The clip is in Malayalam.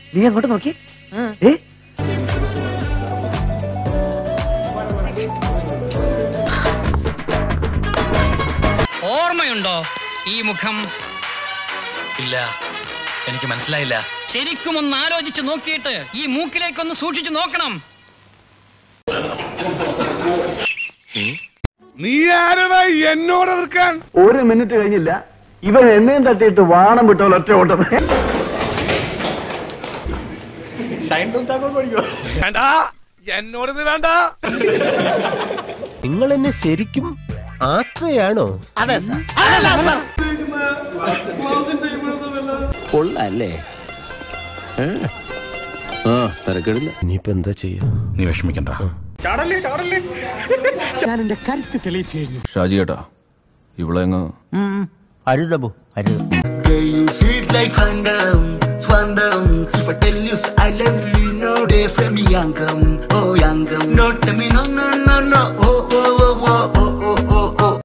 നീ അങ്ങോട്ട് നോക്കി ഏ ഓർമ്മയുണ്ടോ ഈ മുഖം ഇല്ല എനിക്ക് മനസ്സിലായില്ല ശരിക്കും ഒന്ന് ആലോചിച്ച് നോക്കിയിട്ട് ഈ മൂക്കിലേക്കൊന്ന് സൂക്ഷിച്ചു നോക്കണം നീ ആരടാ എന്നോട് എതിർക്കാൻ ഒരു മിനിറ്റ് കഴിഞ്ഞില്ല ഇവൻ എന്നെയും തട്ടിയിട്ട് വാണം വിട്ടോ ഒറ്റ ഓട്ടം വേണ്ട എന്നോട് ഇത് വേണ്ട നിങ്ങൾ എന്നെ ശരിക്കും ആക്കുകയാണോ അതെ കൊള്ളല്ലേ ആ തിരക്കിടില്ല ഇനിയിപ്പോ എന്താ ചെയ്യാ നീ വിഷമിക്കണ്ട ഞാൻ എന്റെ കരുത്ത് തെളിയിച്ചു കഴിഞ്ഞു ഷാജി കേട്ടാ ഇവിടെ അങ്ങ് അരുതബു അരുത് you sweet like Fandom, Fandom. If I tell you I love you, you know they from youngum, oh youngum. No, tell me no, no, no, no, oh, oh, oh, oh, oh, oh, oh.